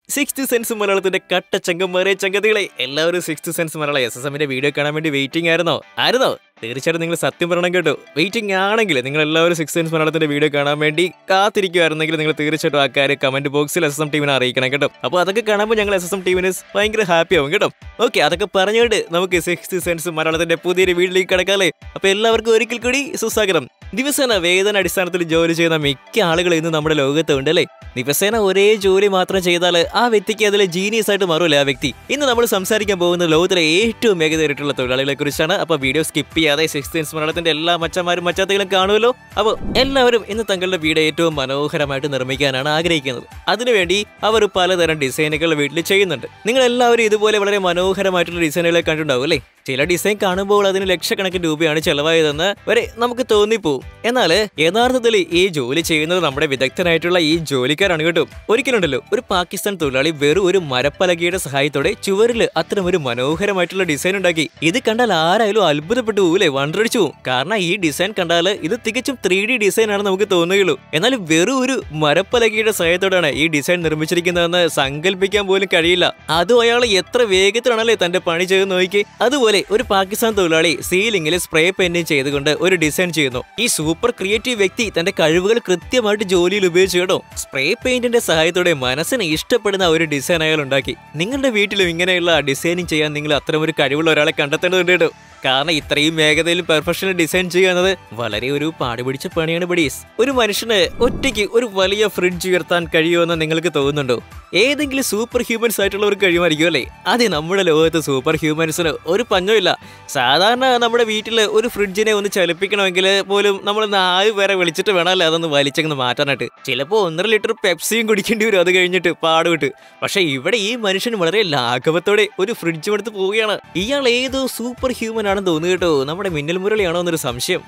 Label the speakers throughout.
Speaker 1: sixth sense മലയാളത്തിന്റെ കട്ട ചങ്കന്മാരെ ചങ്കതികളെ എല്ലാവരും sixth sense Malayalam S S എമ്മിന്റെ വീഡിയോ കാണാൻ വേണ്ടി വെയിറ്റിംഗ് ആയിരുന്നോ ആയിരുന്നോ തീർച്ചയായിട്ടും നിങ്ങൾ സത്യം പറയണം കേട്ടോ വെയിറ്റിംഗ് ആണെങ്കിൽ നിങ്ങൾ എല്ലാവരും സിക്സ് സെൻസ് മലയാളത്തിന്റെ വീഡിയോ കാണാൻ വേണ്ടി കാത്തിരിക്കുവായിരുന്നെങ്കിൽ നിങ്ങൾ തീർച്ചയായിട്ടും ആ കാര്യം കമന്റ് ബോക്സിൽ എസ് എസ് എം ടീമിനെ അറിയിക്കണം കേട്ടോ അപ്പോൾ അതൊക്കെ കാണുമ്പോൾ ഞങ്ങൾ എസ് എസ് എം ടീമിന് ഭയങ്കര ഹാപ്പി ആവും കേട്ടോ ഓക്കെ അതൊക്കെ പറഞ്ഞുകൊണ്ട് നമുക്ക് സിക്സ്ത് സെൻസ് മലയാളത്തിന്റെ പുതിയൊരു വീട്ടിലേക്ക് കിടക്കാല്ലേ അപ്പോൾ എല്ലാവർക്കും ഒരിക്കൽ കൂടി സുസ്വാഗതം ദിവസേന വേതന അടിസ്ഥാനത്തിൽ ജോലി ചെയ്യുന്ന മിക്ക ആളുകൾ ഇന്ന് നമ്മുടെ ലോകത്തുണ്ട് അല്ലേ ദിവസേന ഒരേ ജോലി മാത്രം ചെയ്താൽ ആ വ്യക്തിക്ക് അതിൽ ജീനിയസ് ആയിട്ട് മാറൂലേ ആ വ്യക്തി ഇന്ന് നമ്മൾ സംസാരിക്കാൻ പോകുന്ന ലോകത്തിലെ ഏറ്റവും വേഗതയേറിയിട്ടുള്ള തൊഴിലാളികളെ കുറിച്ചാണ് അപ്പോൾ വീഡിയോ സ്കിപ്പ് ചെയ്യാതെ സിക്സ് ഇൻസ് മലയാളത്തിന്റെ എല്ലാ മച്ചന്മാരും മച്ചാത്തകളും കാണുമല്ലോ അപ്പോൾ എല്ലാവരും ഇന്ന് തങ്ങളുടെ വീട് ഏറ്റവും മനോഹരമായിട്ട് നിർമ്മിക്കാനാണ് ആഗ്രഹിക്കുന്നത് അതിനുവേണ്ടി അവർ പലതരം ഡിസൈനുകൾ വീട്ടിൽ ചെയ്യുന്നുണ്ട് നിങ്ങൾ എല്ലാവരും ഇതുപോലെ വളരെ മനോഹരമായിട്ടുള്ള ഡിസൈനുകളെ കണ്ടിട്ടുണ്ടാവും അല്ലേ ചില ഡിസൈൻ കാണുമ്പോൾ അതിന് ലക്ഷക്കണക്കിന് രൂപയാണ് ചെലവായതെന്ന് വരെ നമുക്ക് തോന്നിപ്പോവും എന്നാൽ യഥാർത്ഥത്തിൽ ഈ ജോലി ചെയ്യുന്നത് നമ്മുടെ വിദഗ്ധനായിട്ടുള്ള ഈ ജോലിക്കാരാണ് കേട്ടോ ഒരിക്കലുണ്ടല്ലോ ഒരു പാകിസ്ഥാൻ തൊഴിലാളി വെറും ഒരു മരപ്പലകയുടെ സഹായത്തോടെ ചുവരിൽ അത്തരം ഒരു മനോഹരമായിട്ടുള്ള ഡിസൈൻ ഉണ്ടാക്കി ഇത് കണ്ടാൽ ആരായാലും അത്ഭുതപ്പെട്ടു പോകൂലേ വണ്ടടിച്ചു പോകും കാരണം ഈ ഡിസൈൻ കണ്ടാൽ ഇത് തികച്ചും ത്രീ ഡി ഡിസൈൻ ആണ് നമുക്ക് തോന്നുകയുള്ളൂ എന്നാൽ വെറും ഒരു മരപ്പലകയുടെ സഹായത്തോടാണ് ഈ ഡിസൈൻ നിർമ്മിച്ചിരിക്കുന്നതെന്ന് സങ്കല്പിക്കാൻ പോലും കഴിയില്ല അതും അയാൾ എത്ര വേഗത്തിലാണല്ലേ തന്റെ പണി ചെയ്ത് നോക്കി അതുപോലെ ഒരു പാകിസ്ഥാൻ തൊഴിലാളി സീലിംഗിൽ സ്പ്രേ പെയിന്റിംഗ് ചെയ്തുകൊണ്ട് ഒരു ഡിസൈൻ ചെയ്യുന്നു ഈ സൂപ്പർ ക്രിയേറ്റീവ് വ്യക്തി തന്റെ കഴിവുകൾ കൃത്യമായിട്ട് ജോലിയിൽ ഉപയോഗിച്ചു കേട്ടോ സ്പ്രേ പെയിന്റിന്റെ സഹായത്തോടെ മനസ്സിന് ഇഷ്ടപ്പെടുന്ന ഒരു ഡിസൈൻ അയാൾ ഉണ്ടാക്കി നിങ്ങളുടെ വീട്ടിലും ഇങ്ങനെയുള്ള ഡിസൈനിങ് ചെയ്യാൻ നിങ്ങൾ അത്തരം ഒരു കഴിവുള്ള ഒരാളെ കണ്ടെത്തേണ്ടതുണ്ട് കേട്ടോ കാരണം ഇത്രയും വേഗതയിൽ പെർഫെക്ഷൻ ഡിസൈൻ ചെയ്യുന്നത് വളരെ ഒരു പാടുപിടിച്ച പണിയാണ് ബഡീസ് ഒരു മനുഷ്യന് ഒറ്റയ്ക്ക് ഒരു വലിയ ഫ്രിഡ്ജ് ഉയർത്താൻ കഴിയുമെന്ന് നിങ്ങൾക്ക് തോന്നുന്നുണ്ടോ ഏതെങ്കിലും സൂപ്പർ ഹ്യൂമൻസ് ആയിട്ടുള്ളവർക്ക് കഴിയുമായിരിക്കും അല്ലേ അതെ നമ്മുടെ ലോകത്ത് സൂപ്പർ ഹ്യൂമൻസിന് ഒരു പഞ്ഞമില്ല സാധാരണ നമ്മുടെ വീട്ടിൽ ഒരു ഫ്രിഡ്ജിനെ ഒന്ന് ചലിപ്പിക്കണമെങ്കിൽ പോലും നമ്മൾ നാല് പേരെ വിളിച്ചിട്ട് വേണമല്ലോ അതൊന്ന് വലിച്ചങ്ങ് മാറ്റാനായിട്ട് ചിലപ്പോൾ ഒന്നര ലിറ്റർ പെപ്സിയും കുടിക്കേണ്ടി വരും അത് കഴിഞ്ഞിട്ട് പാടുവിട്ട് പക്ഷെ ഇവിടെ ഈ മനുഷ്യൻ വളരെ ലാഘവത്തോടെ ഒരു ഫ്രിഡ്ജും എടുത്ത് പോവുകയാണ് ഇയാൾ ഏതോ സൂപ്പർ ഹ്യൂമൻ ആണെന്ന് തോന്നുന്നു കേട്ടോ നമ്മുടെ മിന്നൽ മുരളിയാണോ എന്നൊരു സംശയം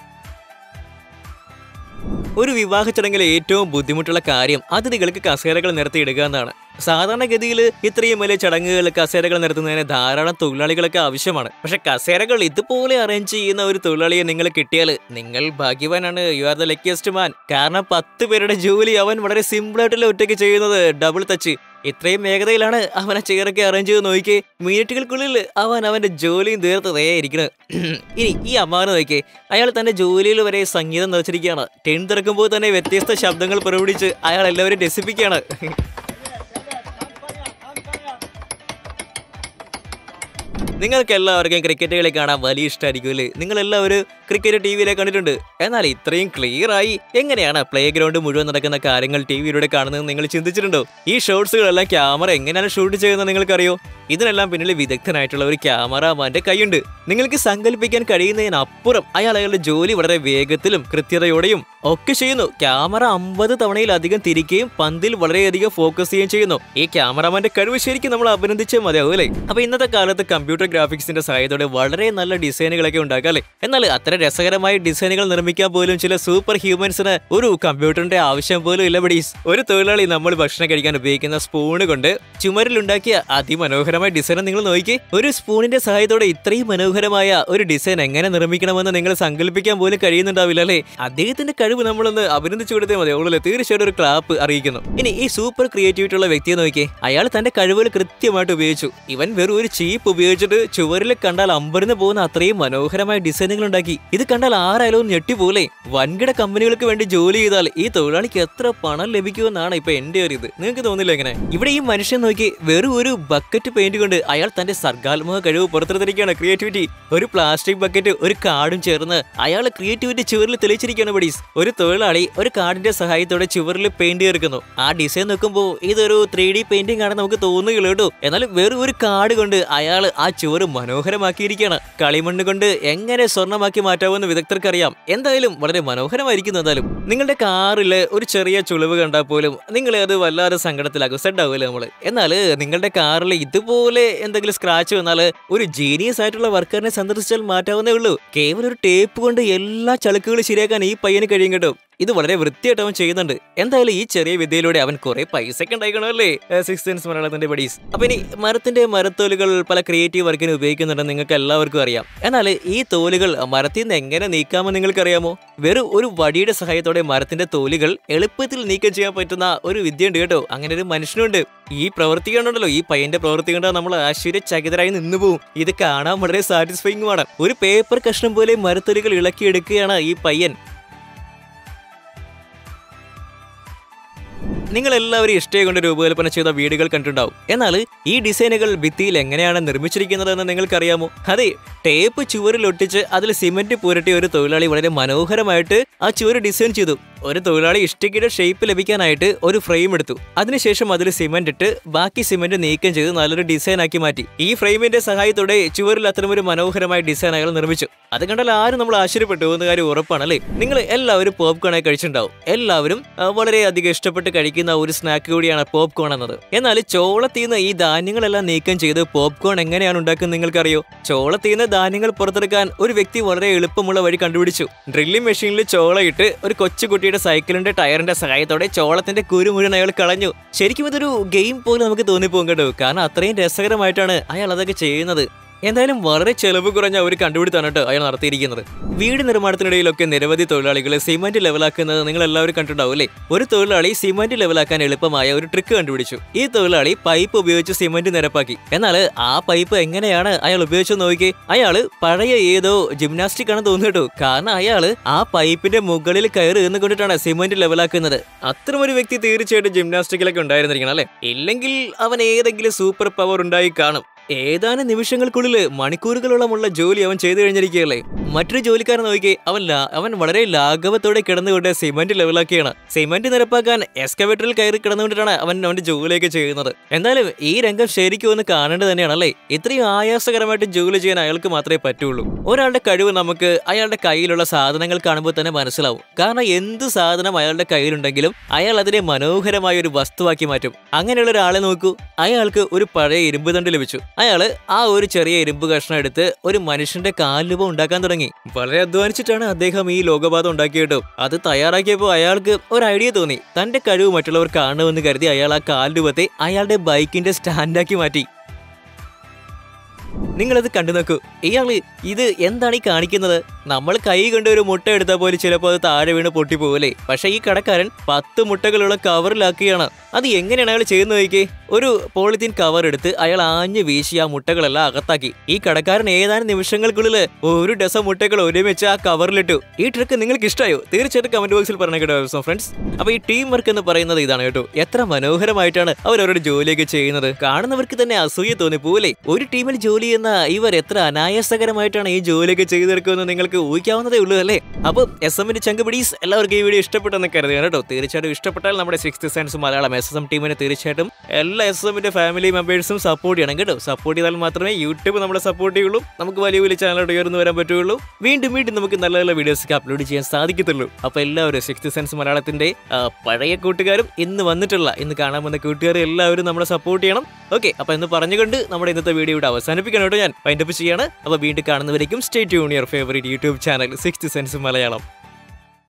Speaker 1: ഒരു വിവാഹ ചടങ്ങിലെ ഏറ്റവും ബുദ്ധിമുട്ടുള്ള കാര്യം അതിഥികൾക്ക് കസേരകൾ നിരത്തിയിടുക എന്നാണ് സാധാരണഗതിയിൽ ഇത്രയും വലിയ ചടങ്ങുകൾ കസേരകൾ നിരത്തുന്നതിന് ധാരാളം തൊഴിലാളികളൊക്കെ ആവശ്യമാണ് പക്ഷെ കസേരകൾ ഇതുപോലെ അറേഞ്ച് ചെയ്യുന്ന ഒരു തൊഴിലാളിയെ നിങ്ങൾ കിട്ടിയാൽ നിങ്ങൾ ഭാഗ്യവാനാണ് you are the luckiest man കാരണം പത്ത് പേരുടെ ജോലി അവൻ വളരെ സിമ്പിളായിട്ടല്ല ഒറ്റയ്ക്ക് ചെയ്യുന്നത് ഡബിൾ ടച്ച് ഇത്രയും വേഗതയിലാണ് അവനെ ചെയറൊക്കെ അറേഞ്ച് ചെയ്ത് നോക്കി മിനിറ്റുകൾക്കുള്ളിൽ അവൻ അവന്റെ ജോലിയും തീർത്തതേ ഇരിക്കുന്നത് ഇനി ഈ അമ്മാവനെ നോക്കി അയാൾ തന്റെ ജോലിയിൽ വരെ സംഗീതം നിറച്ചിരിക്കുകയാണ് ടെൻ തുറക്കുമ്പോൾ തന്നെ വ്യത്യസ്ത ശബ്ദങ്ങൾ പുറപ്പെടുവിച്ച് അയാൾ എല്ലാവരും രസിപ്പിക്കുകയാണ് നിങ്ങൾക്ക് എല്ലാവർക്കും ക്രിക്കറ്റ് കളി കാണാൻ വലിയ ഇഷ്ടമായിരിക്കും അല്ലേ നിങ്ങൾ എല്ലാവരും ക്രിക്കറ്റ് ടി വിയിലെ കണ്ടിട്ടുണ്ട് എന്നാൽ ഇത്രയും ക്ലിയർ ആയി എങ്ങനെയാണ് പ്ലേ ഗ്രൗണ്ട് മുഴുവൻ നടക്കുന്ന കാര്യങ്ങൾ ടി വിയിലൂടെ കാണുന്നത് നിങ്ങൾ ചിന്തിച്ചിട്ടുണ്ടോ ഈ ഷോട്ട്സുകളെല്ലാം ക്യാമറ എങ്ങനെയാണ് ഷൂട്ട് ചെയ്യുന്നത് നിങ്ങൾക്കറിയോ ഇതിനെല്ലാം പിന്നിൽ വിദഗ്ധനായിട്ടുള്ള ഒരു ക്യാമറാമാന്റെ കൈയുണ്ട് നിങ്ങൾക്ക് സങ്കല്പിക്കാൻ കഴിയുന്നതിനപ്പുറം അയാൾ അയാളുടെ ജോലി വളരെ വേഗത്തിലും കൃത്യതയോടെയും ഒക്കെ ചെയ്യുന്നു ക്യാമറ അമ്പത് തവണയിലധികം തിരിക്കുകയും പന്തിൽ വളരെയധികം ഫോക്കസ് ചെയ്യുകയും ചെയ്യുന്നു ഈ ക്യാമറാമാന്റെ കഴിവ് ശരിക്കും നമ്മൾ അഭിനന്ദിച്ചേ മതിയാവും അല്ലേ അപ്പൊ ഇന്നത്തെ കാലത്ത് കമ്പ്യൂട്ടർ ഗ്രാഫിക്സിന്റെ സഹായത്തോടെ വളരെ നല്ല ഡിസൈനുകളൊക്കെ ഉണ്ടാക്കാം അല്ലേ എന്നാൽ അത്ര രസകരമായ ഡിസൈനുകൾ നിർമ്മിക്കാൻ പോലും ചില സൂപ്പർ ഹ്യൂമൻസിന് ഒരു കമ്പ്യൂട്ടറിന്റെ ആവശ്യം പോലും ഇല്ല ബഡീസ് ഒരു തൊഴിലാളി നമ്മൾ ഭക്ഷണം കഴിക്കാൻ ഉപയോഗിക്കുന്ന സ്പൂണ് കൊണ്ട് ചുമരിലുണ്ടാക്കിയ അതിമനോഹരമായ ഡിസൈൻ നിങ്ങൾ നോക്കി ഒരു സ്പൂണിന്റെ സഹായത്തോടെ ഇത്രയും മനോഹരമായ ഒരു ഡിസൈൻ എങ്ങനെ നിർമ്മിക്കണമെന്ന് നിങ്ങൾ സങ്കല്പിക്കാൻ പോലും കഴിയുന്നുണ്ടാവില്ല അല്ലേ അദ്ദേഹത്തിന്റെ കഴിവ് നമ്മളൊന്ന് അഭിനന്ദിച്ചു കൊടുത്തേ മതി അവളല്ലേ തീർച്ചയായിട്ടും ഒരു ക്ലാപ്പ് അറിയിക്കുന്നു ഇനി ഈ സൂപ്പർ ക്രിയേറ്റിവിറ്റി ഉള്ള വ്യക്തിയെ നോക്കിയേ അയാൾ തന്റെ കഴിവുകൾ കൃത്യമായിട്ട് ഉപയോഗിച്ചു ഇവൻ വെറും ഒരു ചീപ്പ് ഉപയോഗിച്ചിട്ട് ചുവരിൽ കണ്ടാൽ അമ്പരന്ന് പോകുന്ന അത്രയും മനോഹരമായ ഡിസൈനുകൾ ഉണ്ടാക്കി ഇത് കണ്ടാൽ ആരായാലും ഞെട്ടിപ്പോലെ വൻകിട കമ്പനികൾക്ക് വേണ്ടി ജോലി ചെയ്താൽ ഈ തൊഴിലാളിക്ക് എത്ര പണം ലഭിക്കുമെന്നാണ് ഇപ്പൊ എന്റെ ഒരു ഇത് നിങ്ങൾക്ക് തോന്നില്ല എങ്ങനെ ഇവിടെ ഈ മനുഷ്യൻ നോക്കി വെറും ഒരു ബക്കറ്റ് പെയിന്റ് കൊണ്ട് അയാൾ തന്റെ സർഗാത്മക കഴിവ് പുറത്തെടുത്തിരിക്കുകയാണ് ക്രിയേറ്റിവിറ്റി ഒരു പ്ലാസ്റ്റിക് ബക്കറ്റ് ഒരു കാർഡും ചേർന്ന് അയാൾ ക്രിയേറ്റിവിറ്റി ചുവരിൽ തെളിയിച്ചിരിക്കുകയാണ് ബഡീസ് ഒരു തൊഴിലാളി ഒരു കാർഡിന്റെ സഹായത്തോടെ ചുവരിൽ പെയിന്റ് ചേർക്കുന്നു ആ ഡിസൈൻ നോക്കുമ്പോൾ ഇതൊരു ത്രീ ഡി പെയിന്റിംഗ് ആണ് നമുക്ക് തോന്നുകയുള്ളൂ കേട്ടോ എന്നാൽ വെറും ഒരു കാർഡ് കൊണ്ട് അയാൾ ആ ചുവര് മനോഹരമാക്കിയിരിക്കുകയാണ് കളിമണ്ണ് കൊണ്ട് എങ്ങനെ സ്വർണ്ണമാക്കി മാറ്റാമെന്ന് വിദഗ്ധർക്കറിയാം എന്തായാലും വളരെ മനോഹരമായിരിക്കുന്നു എന്തായാലും നിങ്ങളുടെ കാറിൽ ഒരു ചെറിയ ചുളിവ് കണ്ടാൽ പോലും നിങ്ങളെ അത് വല്ലാതെ സങ്കടത്തിലാക്കും സെഡ് ആവുമല്ലേ നമ്മൾ എന്നാൽ നിങ്ങളുടെ കാറിൽ ഇതുപോലെ എന്തെങ്കിലും സ്ക്രാച്ച് വന്നാൽ ഒരു ജീനിയസ് ആയിട്ടുള്ള വർക്കറിനെ സന്ദർശിച്ചാൽ മാറ്റാവുന്നേ ഉള്ളൂ കേവലം ഒരു ടേപ്പ് കൊണ്ട് എല്ലാ ചളുക്കുകളും ശരിയാക്കാൻ ഈ പയ്യന് കഴിയും കേട്ടോ ഇത് വളരെ വൃത്തിയായിട്ട് അവൻ ചെയ്യുന്നുണ്ട് എന്തായാലും ഈ ചെറിയ വിദ്യയിലൂടെ അവൻ കുറെ പൈസ ഒക്കെ ഉണ്ടായിക്കണമല്ലേ സിക്സ് സെൻസ് മലയാളത്തിന്റെ ബഡീസ് അപ്പൊ ഇനി മരത്തിന്റെ മരത്തോലുകൾ പല ക്രിയേറ്റീവ് വർക്കിന് ഉപയോഗിക്കുന്നുണ്ടെന്ന് നിങ്ങൾക്ക് എല്ലാവർക്കും അറിയാം എന്നാൽ ഈ തോലുകൾ മരത്തിൽ നിന്ന് എങ്ങനെ നീക്കാമെന്ന് നിങ്ങൾക്കറിയാമോ വെറും ഒരു വടിയുടെ സഹായത്തോടെ മരത്തിന്റെ തോലുകൾ എളുപ്പത്തിൽ നീക്കം ചെയ്യാൻ പറ്റുന്ന ഒരു വിദ്യയുണ്ട് കേട്ടോ അങ്ങനെ ഒരു മനുഷ്യനുണ്ട് ഈ പ്രവൃത്തി കണ്ടുണ്ടല്ലോ ഈ പയ്യന്റെ പ്രവൃത്തി കണ്ടാൽ നമ്മൾ ആശ്ചര്യചകിതരായി നിന്നു പോവും ഇത് കാണാൻ വളരെ സാറ്റിസ്ഫൈങ് ആണ് ഒരു പേപ്പർ കഷ്ണം പോലെ മരത്തൊലികൾ ഇളക്കിയെടുക്കുകയാണ് ഈ പയ്യൻ നിങ്ങൾ എല്ലാവരും ഇഷ്ടയെ കൊണ്ട് രൂപകൽപ്പന ചെയ്ത വീടുകൾ കണ്ടിട്ടുണ്ടാവും എന്നാൽ ഈ ഡിസൈനുകൾ ഭിത്തിയിൽ എങ്ങനെയാണ് നിർമ്മിച്ചിരിക്കുന്നതെന്ന് നിങ്ങൾക്കറിയാമോ അതെ ടേപ്പ് ചുവരിൽ ഒട്ടിച്ച് അതിൽ സിമന്റ് പുരട്ടിയ ഒരു തൊഴിലാളി വളരെ മനോഹരമായിട്ട് ആ ചുവര് ഡിസൈൻ ചെയ്തു ഒരു തൊഴിലാളി ഇഷ്ടികയുടെ ഷേപ്പ് ലഭിക്കാനായിട്ട് ഒരു ഫ്രെയിം എടുത്തു അതിനുശേഷം അതിൽ സിമന്റ് ഇട്ട് ബാക്കി സിമന്റ് നീക്കം ചെയ്ത് നല്ലൊരു ഡിസൈൻ ആക്കി മാറ്റി ഈ ഫ്രെയിമിന്റെ സഹായത്തോടെ ചുവരിൽ അത്തരമൊരു മനോഹരമായ ഡിസൈൻ അയാൾ നിർമ്മിച്ചു അത് കണ്ടാൽ ആരും നമ്മൾ ആശ്ചര്യപ്പെട്ടു പോകുന്ന കാര്യം ഉറപ്പാണ് അല്ലേ നിങ്ങൾ എല്ലാവരും പോപ്കോൺ ആയി കഴിച്ചിട്ടുണ്ടാവും എല്ലാവരും ആ, വളരെയധികം ഇഷ്ടപ്പെട്ട് കഴിക്കുന്ന ഒരു സ്നാക്ക് കൂടിയാണ് പോപ്കോൺ എന്നത് എന്നാൽ ചോളത്തിൽ നിന്ന് ഈ ധാന്യങ്ങളെല്ലാം നീക്കം ചെയ്ത് പോപ്കോൺ എങ്ങനെയാണ് ഉണ്ടാക്കുന്നത് നിങ്ങൾക്കറിയോ ചോളത്തിൽ നിന്ന് ധാന്യങ്ങൾ പുറത്തെടുക്കാൻ ഒരു വ്യക്തി വളരെ എളുപ്പമുള്ള വഴി കണ്ടുപിടിച്ചു ഡ്രില്ലിംഗ് മെഷീനിൽ ചോളയിട്ട് ഒരു കൊച്ചുകുട്ടിയുടെ സൈക്കിളിന്റെ ടയറിന്റെ സഹായത്തോടെ ചോളത്തിന്റെ കുരു മുഴുവൻ അയാൾ കളഞ്ഞു ശരിക്കും ഇതൊരു ഗെയിം പോലെ നമുക്ക് തോന്നിപ്പോകും കേട്ടോ കാരണം അത്രയും രസകരമായിട്ടാണ് അയാൾ അതൊക്കെ ചെയ്യുന്നത് എന്തായാലും വളരെ ചെലവ് കുറഞ്ഞ ഒരു കണ്ടുപിടുത്താണ് കേട്ടോ അയാൾ നടത്തിയിരിക്കുന്നത് വീട് നിർമ്മാണത്തിനിടയിലൊക്കെ നിരവധി തൊഴിലാളികൾ സിമന്റ് ലെവലാക്കുന്നത് നിങ്ങൾ എല്ലാവരും കണ്ടിട്ടുണ്ടാവും അല്ലേ ഒരു തൊഴിലാളി സിമന്റ് ലെവലാക്കാൻ എളുപ്പമായ ഒരു ട്രിക്ക് കണ്ടുപിടിച്ചു ഈ തൊഴിലാളി പൈപ്പ് ഉപയോഗിച്ച് സിമന്റ് നിരപ്പാക്കി എന്നാൽ ആ പൈപ്പ് എങ്ങനെയാണ് അയാൾ ഉപയോഗിച്ചു നോക്കി അയാൾ പഴയ ഏതോ ജിംനാസ്റ്റിക് ആണ് തോന്നുന്നു കേട്ടോ കാരണം അയാൾ ആ പൈപ്പിന്റെ മുകളിൽ കയറി നിന്നുകൊണ്ടിട്ടാണ് സിമന്റ് ലെവലാക്കുന്നത് അത്തരം ഒരു വ്യക്തി തീർച്ചയായിട്ടും ജിംനാസ്റ്റിക്കിലൊക്കെ ഉണ്ടായിരുന്നിരിക്കണം അല്ലേ ഇല്ലെങ്കിൽ അവൻ ഏതെങ്കിലും സൂപ്പർ പവർ ഉണ്ടായി കാണും ഏതാനും നിമിഷങ്ങൾക്കുള്ളിൽ മണിക്കൂറുകളോളമുള്ള ജോലി അവൻ ചെയ്തു കഴിഞ്ഞിരിക്കുകയല്ലേ മറ്റൊരു ജോലിക്കാരൻ നോക്കിയേ അവൻ ലാ- അവൻ വളരെ ലാഘവത്തോടെ കിടന്നുകൊണ്ട് സിമന്റ് ലെവലാക്കിയാണ് സിമന്റ് നിരപ്പാക്കാൻ എക്സ്കവേറ്ററിൽ കയറി കിടന്നുകൊണ്ടിട്ടാണ് അവൻ അവന്റെ ജോലിയൊക്കെ ചെയ്യുന്നത് എന്നാലും ഈ രംഗം ശരിക്കും ഒന്ന് കാണേണ്ടത് തന്നെയാണ് അല്ലേ ഇത്രയും ആയാസകരമായിട്ട് ജോലി ചെയ്യാൻ അയാൾക്ക് മാത്രമേ പറ്റുള്ളൂ ഒരാളുടെ കഴിവ് നമുക്ക് അയാളുടെ കയ്യിലുള്ള സാധനങ്ങൾ കാണുമ്പോൾ തന്നെ മനസ്സിലാവും കാരണം എന്ത് സാധനം അയാളുടെ കയ്യിലുണ്ടെങ്കിലും അയാൾ അതിനെ മനോഹരമായ ഒരു വസ്തുവാക്കി മാറ്റും അങ്ങനെയുള്ള ഒരാളെ നോക്കൂ അയാൾക്ക് ഒരു പഴയ ഇരുമ്പ് തണ്ട് ലഭിച്ചു അയാള് ആ ഒരു ചെറിയ ഇരുമ്പ് കഷ്ണം എടുത്ത് ഒരു മനുഷ്യന്റെ കാൽരൂപം ഉണ്ടാക്കാൻ തുടങ്ങി വളരെ അധ്വാനിച്ചിട്ടാണ് അദ്ദേഹം ഈ ലോകപാത ഉണ്ടാക്കിയത് അത് തയ്യാറാക്കിയപ്പോൾ അയാൾക്ക് ഒരു ഐഡിയ തോന്നി തന്റെ കഴിവ് മറ്റുള്ളവർ കാണുമെന്ന് കരുതി അയാൾ ആ കാൽരൂപത്തെ അയാളുടെ ബൈക്കിന്റെ സ്റ്റാൻഡാക്കി മാറ്റി നിങ്ങളത് കണ്ടു നോക്കൂ ഇയാള് ഇത് എന്താണ് ഈ കാണിക്കുന്നത് നമ്മൾ കൈ കൊണ്ട് ഒരു മുട്ട എടുത്താൽ പോലും ചിലപ്പോൾ അത് താഴെ വീണ് പൊട്ടിപ്പോകല്ലേ പക്ഷെ ഈ കടക്കാരൻ പത്ത് മുട്ടകളുള്ള കവറിലാക്കുകയാണ് അത് എങ്ങനെയാണ് അയാൾ ചെയ്യുന്നത് നോക്കിയേ ഒരു പോളിത്തീൻ കവർ എടുത്ത് അയാൾ ആഞ്ഞു വീശി ആ മുട്ടകളെല്ലാം അകത്താക്കി ഈ കടക്കാരൻ ഏതാനും നിമിഷങ്ങൾക്കുള്ളിൽ ഒരു ഡസൻ മുട്ടകൾ ഒരുമിച്ച് ആ കവറിലിട്ടു ഈ ട്രിക്ക് നിങ്ങൾക്ക് ഇഷ്ടമായോ തീർച്ചയായിട്ടും കമന്റ് ബോക്സിൽ പറഞ്ഞ കേട്ടോ ഫ്രണ്ട്സ് അപ്പൊ ഈ ടീം വർക്ക് എന്ന് പറയുന്നത് ഇതാണ് കേട്ടോ എത്ര മനോഹരമായിട്ടാണ് അവർ അവരുടെ ജോലിയൊക്കെ ചെയ്യുന്നത് കാണുന്നവർക്ക് തന്നെ അസൂയ തോന്നിപ്പോലെ ഒരു ടീമിൽ ജോലി ചെയ്യുന്ന ഇവർ എത്ര അനായാസകരമായിട്ടാണ് ഈ ജോലിയൊക്കെ ചെയ്തെടുക്കുമെന്ന് നിങ്ങൾക്ക് ഊഹിക്കാവുന്നതേ ഉള്ളൂ അല്ലേ അപ്പോൾ എസ് എമ്മിന്റെ ചങ്കുപിടീസ് എല്ലാവർക്കും ഈ വീഡിയോ ഇഷ്ടപ്പെട്ടെന്ന് കരുതുകയാണ് കേട്ടോ തീർച്ചയായിട്ടും ഇഷ്ടപ്പെട്ടാൽ നമ്മുടെ six science Malayalam S M ടീമിനെ തീർച്ചയായിട്ടും എല്ലാ എസ് എമ്മിന്റെ ഫാമിലി മെമ്പേഴ്സും സപ്പോർട്ട് ചെയ്യണം കേട്ടോ സപ്പോർട്ട് ചെയ്താൽ മാത്രമേ യൂട്യൂബ് നമ്മളെ സപ്പോർട്ട് ചെയ്യുള്ളൂ നമുക്ക് വലിയ വലിയ ചാനലോട് ഉയർന്നു വരാൻ പറ്റുള്ളൂ വീണ്ടും വീണ്ടും നമുക്ക് നല്ല നല്ല വീഡിയോസ് ഒക്കെ അപ്ലോഡ് ചെയ്യാൻ സാധിക്കത്തുള്ളൂ അപ്പോൾ എല്ലാവരും സിക്സ് സെൻസ് മലയാളത്തിന്റെ ആ, പഴയ കൂട്ടുകാരും ഇന്ന് വന്നിട്ടുള്ള ഇന്ന് കാണാൻ വന്ന കൂട്ടുകാർ എല്ലാവരും നമ്മളെ സപ്പോർട്ട് ചെയ്യണം ഓക്കെ അപ്പോൾ ഇന്ന് പറഞ്ഞുകൊണ്ട് നമ്മുടെ ഇന്നത്തെ വീഡിയോ ഇവിടെ അവസാനിപ്പിക്കണം കേട്ടോ ഞാൻ വൈൻഡപ്പ് ചെയ്യാണ് അപ്പോൾ വീണ്ടും കാണുന്നവരേക്കും stay tune your favourite YouTube channel six sense Malayalam